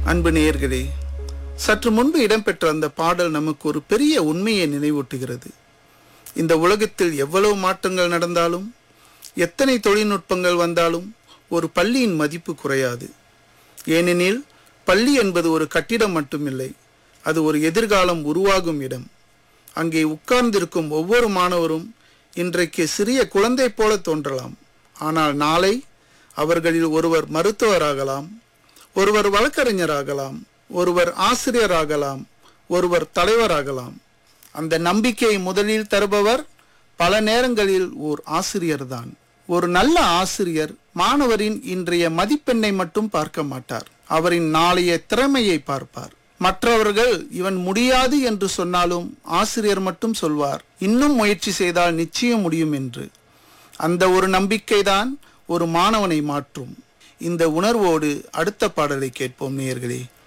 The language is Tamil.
அன்பு நேயர்களே சற்று முன்பு இடம்பெற்ற அந்த பாடல் நமக்கு ஒரு பெரிய உண்மையை நினைவூட்டுகிறது இந்த உலகத்தில் எவ்வளவு மாற்றங்கள் நடந்தாலும் எத்தனை தொழில்நுட்பங்கள் வந்தாலும் ஒரு பள்ளியின் மதிப்பு குறையாது ஏனெனில் பள்ளி என்பது ஒரு கட்டிடம் மட்டுமில்லை அது ஒரு எதிர்காலம் உருவாகும் இடம் அங்கே உட்கார்ந்திருக்கும் ஒவ்வொரு மாணவரும் இன்றைக்கு சிறிய குழந்தை போல தோன்றலாம் ஆனால் நாளை அவர்களில் ஒருவர் மருத்துவராகலாம் ஒருவர் வழக்கறிஞராகலாம் ஒருவர் ஆசிரியராகலாம் ஒருவர் தலைவராகலாம் அந்த நம்பிக்கையை முதலில் தருபவர் பல நேரங்களில் ஓர் ஆசிரியர்தான் ஒரு நல்ல ஆசிரியர் மாணவரின் இன்றைய மதிப்பெண்ணை மட்டும் பார்க்க மாட்டார் அவரின் நாளைய திறமையை பார்ப்பார் மற்றவர்கள் இவன் முடியாது என்று சொன்னாலும் ஆசிரியர் மட்டும் சொல்வார் இன்னும் முயற்சி செய்தால் நிச்சயம் முடியும் என்று அந்த ஒரு நம்பிக்கைதான் ஒரு மாணவனை மாற்றும் இந்த உணர்வோடு அடுத்த பாடலை கேட்போம் நேயர்களே